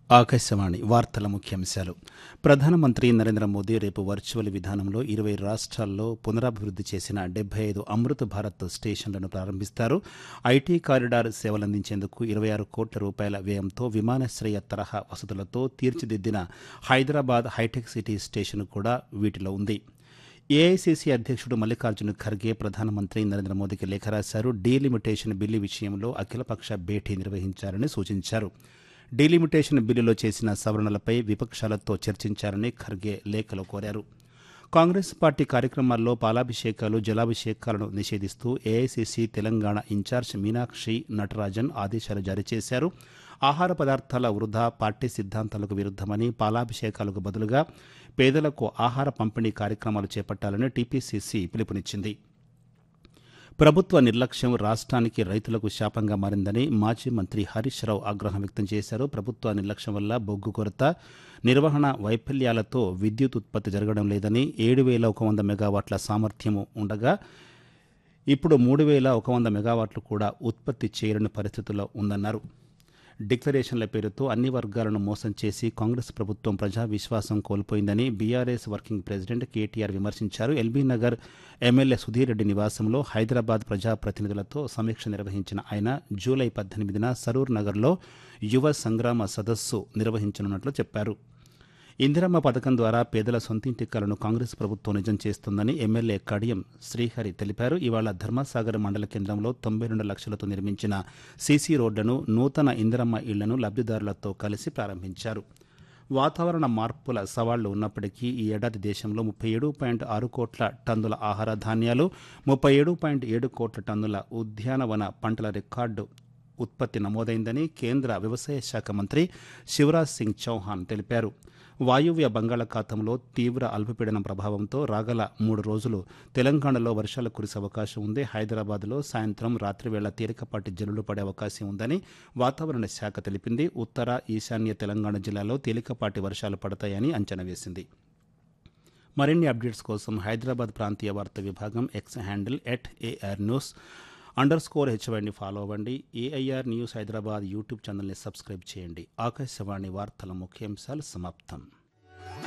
ఆకాశవాణి వార్తల ముఖ్యాంశాలు ప్రధానమంత్రి నరేంద్ర మోదీ రేపు వర్చువల్ విధానంలో ఇరవై రాష్ట్రాల్లో పునరాభివృద్ధి చేసిన డెబ్బై ఐదు అమృత్ భారత్ స్టేషన్లను ప్రారంభిస్తారు ఐటీ కారిడార్ సేవలందించేందుకు ఇరవై ఆరు కోట్ల రూపాయల వ్యయంతో విమానాశ్రయ తరహా వసతులతో తీర్చిదిద్దిన హైదరాబాద్ హైటెక్ సిటీ స్టేషన్ కూడా వీటిలో ఉంది ఏఐసీసీ అధ్యక్షుడు మల్లికార్జున ఖర్గే ప్రధానమంత్రి నరేంద్ర మోదీకి లేఖ రాశారు డీలిమిటేషన్ బిల్లు విషయంలో అఖిలపక్ష భేటీ నిర్వహించారని సూచించారు డీలిమిటేషన్ బిల్లులో చేసిన సవరణలపై విపక్షాలతో చర్చించారని ఖర్గే లేఖలో కోరారు కాంగ్రెస్ పార్టీ కార్యక్రమాల్లో పాలాభిషేకాలు జలాభిషేకాలను నిషేధిస్తూ ఏఐసీసీ తెలంగాణ ఇన్ఛార్జ్ మీనాక్షి నటరాజన్ ఆదేశాలు జారీ చేశారు ఆహార పదార్థాల వృధా పార్టీ సిద్ధాంతాలకు విరుద్ధమని పాలాభిషేకాలకు బదులుగా పేదలకు ఆహార పంపిణీ కార్యక్రమాలు చేపట్టాలని టీపీసీసీ పిలుపునిచ్చింది ప్రభుత్వ నిర్లక్ష్యం రాష్ట్రానికి రైతులకు శాపంగా మారిందని మాజీ మంత్రి హరీష్ రావు ఆగ్రహం వ్యక్తం చేశారు ప్రభుత్వ నిర్లక్ష్యం వల్ల బొగ్గు కొరత నిర్వహణ వైఫల్యాలతో విద్యుత్ ఉత్పత్తి జరగడం లేదని ఏడు వేల ఒక వంద మెగావాట్ల సామర్థ్యము ఉండగా ఇప్పుడు మూడు వేల ఒక వంద మెగావాట్లు కూడా ఉత్పత్తి చేయలేని పరిస్థితుల్లో ఉందన్నారు డిక్లరేషన్ల పేరుతో అన్ని వర్గాలను మోసం చేసి కాంగ్రెస్ ప్రభుత్వం ప్రజా విశ్వాసం కోల్పోయిందని బీఆర్ఎస్ వర్కింగ్ ప్రెసిడెంట్ కేటీఆర్ విమర్శించారు ఎల్బీ నగర్ ఎమ్మెల్యే సుధీర్ రెడ్డి నివాసంలో హైదరాబాద్ ప్రజాప్రతినిధులతో సమీక్ష నిర్వహించిన ఆయన జూలై పద్దెనిమిదిన సరూర్ నగర్లో యువ సంగ్రామ సదస్సు నిర్వహించనున్నట్లు చెప్పారు ఇందిరమ్మ పథకం ద్వారా పేదల సొంతింటి కలను కాంగ్రెస్ ప్రభుత్వం నిజం చేస్తుందని ఎమ్మెల్యే కడియం శ్రీహరి తెలిపారు ఇవాళ ధర్మసాగర్ మండల కేంద్రంలో తొంభై రెండు లక్షలతో నిర్మించిన సీసీ రోడ్లను నూతన ఇందిరమ్మ ఇళ్లను లబ్ధిదారులతో కలిసి ప్రారంభించారు వాతావరణ మార్పుల సవాళ్లు ఉన్నప్పటికీ ఈ ఏడాది దేశంలో ముప్పై ఏడు పాయింట్ ఆరు కోట్ల టన్నుల ఆహార ధాన్యాలు ముప్పై ఏడు పాయింట్ ఏడు కోట్ల టన్నుల ఉద్యానవన పంటల రికార్డు ఉత్పత్తి నమోదైందని కేంద్ర వ్యవసాయ శాఖ మంత్రి శివరాజ్ సింగ్ చౌహాన్ తెలిపారు వాయువ్య బంగాళాఖాతంలో తీవ్ర అల్పపీడనం ప్రభావంతో రాగల మూడు రోజులు తెలంగాణలో వర్షాలు కురిసే అవకాశం ఉంది హైదరాబాద్లో సాయంత్రం రాత్రివేళ తేలికపాటి జల్లులు పడే అవకాశం ఉందని వాతావరణ శాఖ తెలిపింది ఉత్తర ఈశాన్య తెలంగాణ జిల్లాలో తేలికపాటి వర్షాలు పడతాయని అంచనా వేసింది మరిన్ని అప్డేట్స్ కోసం హైదరాబాద్ ప్రాంతీయ వార్తా విభాగం X handle at AR news underscore హెచ్వైని ఫాలో అవ్వండి ఏఐఆర్ న్యూస్ హైదరాబాద్ యూట్యూబ్ ఛానల్ని సబ్స్క్రైబ్ చేయండి ఆకాశవాణి వార్తల ముఖ్యాంశాలు సమాప్తం